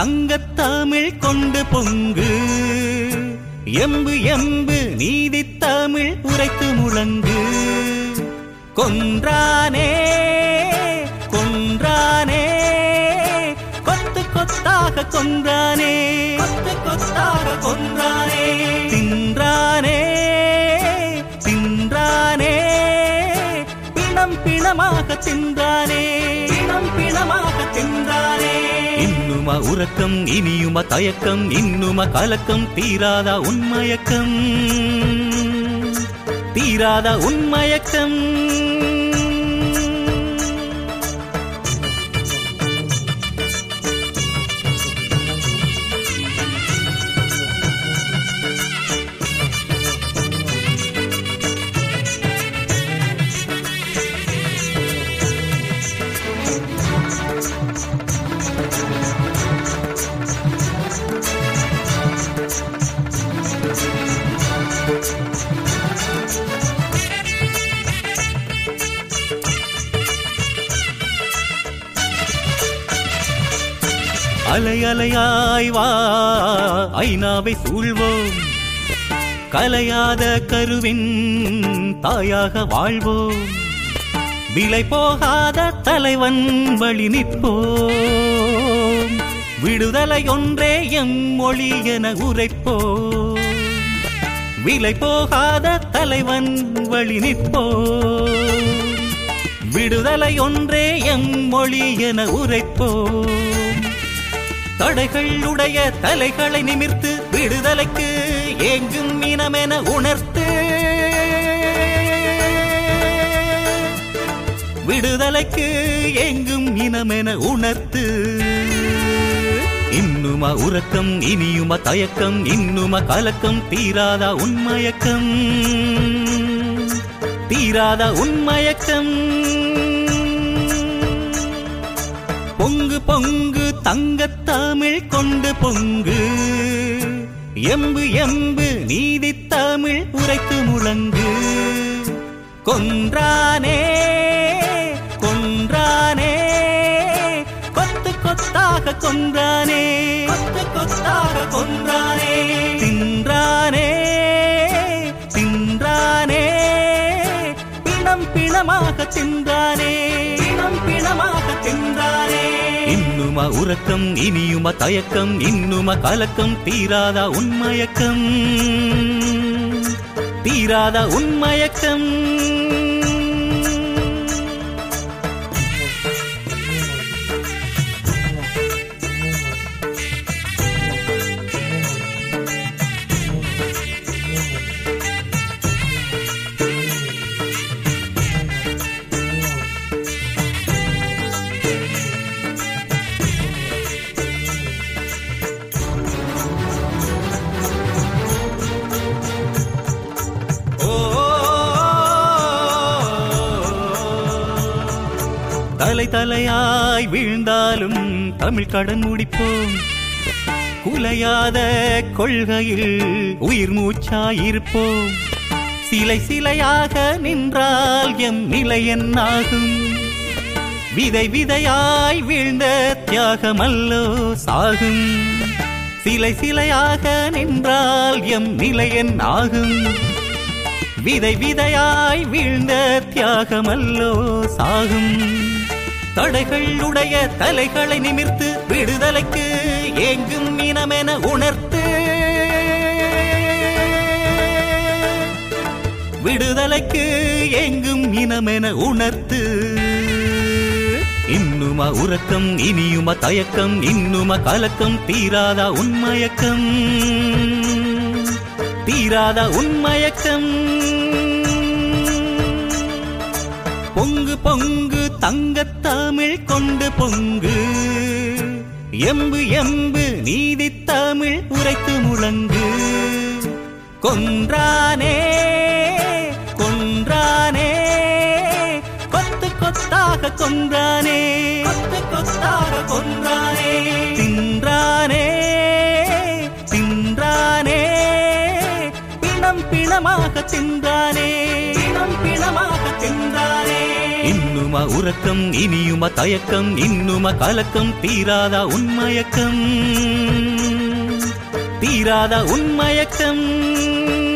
தங்கத்தமிழ் கொண்டு பொங்கு எம்பு எம்பு நீதி தமிழ் உரைத்து முழங்கு கொன்றானே கொன்றானே கொத்து கொத்தாக கொன்றானே கொத்து கொத்தாக கொன்றானே தின்றானே தின்றானே பிணம் பிணமாக தின்றானே பிணம் பிணமாக தின்றானே இன்னுமா உறக்கம் இனியுமா தயக்கம் இன்னுமா கலக்கம் தீராதா உன்மயக்கம் தீராதா உன்மயக்கம் அலை அலையாய் வா ஐநாவை சூழ்வோம் கலையாத கருவின் தாயாக வாழ்வோம் விலை போகாத தலைவன் வழி நிற்போம் விடுதலை ஒன்றே எம் மொழி என உரைப்போம் விலை போகாத தலைவன் வழி நிற்போம் விடுதலை ஒன்றே எம் மொழி என உரைப்போம் தடைகள் உடைய தலைகளை நிமிர்த்து விடுதலைக்கு ஏங்கும் இனமென உணர்த்து விடுதலைக்கு எங்கும் இனமென உணர்த்து இன்னுமா உறக்கம் இனியுமா தயக்கம் இன்னுமா கலக்கம் தீராதா உன்மயக்கம் தீராதா உன்மயக்கம் பொங்கு பொங்கு தங்கத்தமிழ் கொண்டு பொங்கு எம்பு எம்பு நீதி தமிழ் உரைத்து முழங்கு கொன்றானே கொன்றானே கொத்து கொத்தாக கொன்றானே கொத்து கொத்தாக கொன்றானே தின்றானே தின்றானே பிணம் பிணமாக தின்றானே பிணம் பிணமாக தின்றானே இன்னுமா உறக்கம் இனியுமா தயக்கம் இன்னுமா கலக்கம் தீராதா உன்மயக்கம் தீராதா உன்மயக்கம் ஓ தலை தலையாய் வீழ்ந்தாலும் தமிழ் கடன் முடிப்போம் குலையாத கொள்கையில் உயிர் மூச்சாயிருப்போம் சிலை சிலையாக நின்றால் எம் நிலை என்னாகும் விதை விதையாய் வீழ்ந்த தியாகமல்லோ சாகும் சிலை சிலையாக நின்றால் எம் நிலை என்னாகும் விதை விதையாய் வீழ்ந்த தியாகமல்லோ சாகும் தடைகள் உடைய தலைகளை நிமிர்த்து விடுதலைக்கு ஏங்கும் இனமென உணர்த்து விடுதலைக்கு எங்கும் இனமென உணர்த்து இன்னுமா உறக்கம் இனியுமா தயக்கம் இன்னுமா கலக்கம் தீராதா உன்மயக்கம் தீராதா உன்மயக்கம் பொங்கு பொங்கு தங்கத்தமிழ் கொண்டு பொங்கு எம்பு எம்பு நீதி தமிழ் உரைத்து முழங்கு கொன்றானே கொன்றானே கொத்து கொத்தாக கொன்றானே கொத்து கொத்தாக கொன்றானே தின்றானே தின்றானே பிணம் பிணமாக தின்றானே பிணம் பிணமாக தின்றானே இன்னும் இன்னுமா உறக்கம் இனியுமா தயக்கம் இன்னுமா கலக்கம் தீராதா உன்மயக்கம் தீராதா உன்மயக்கம்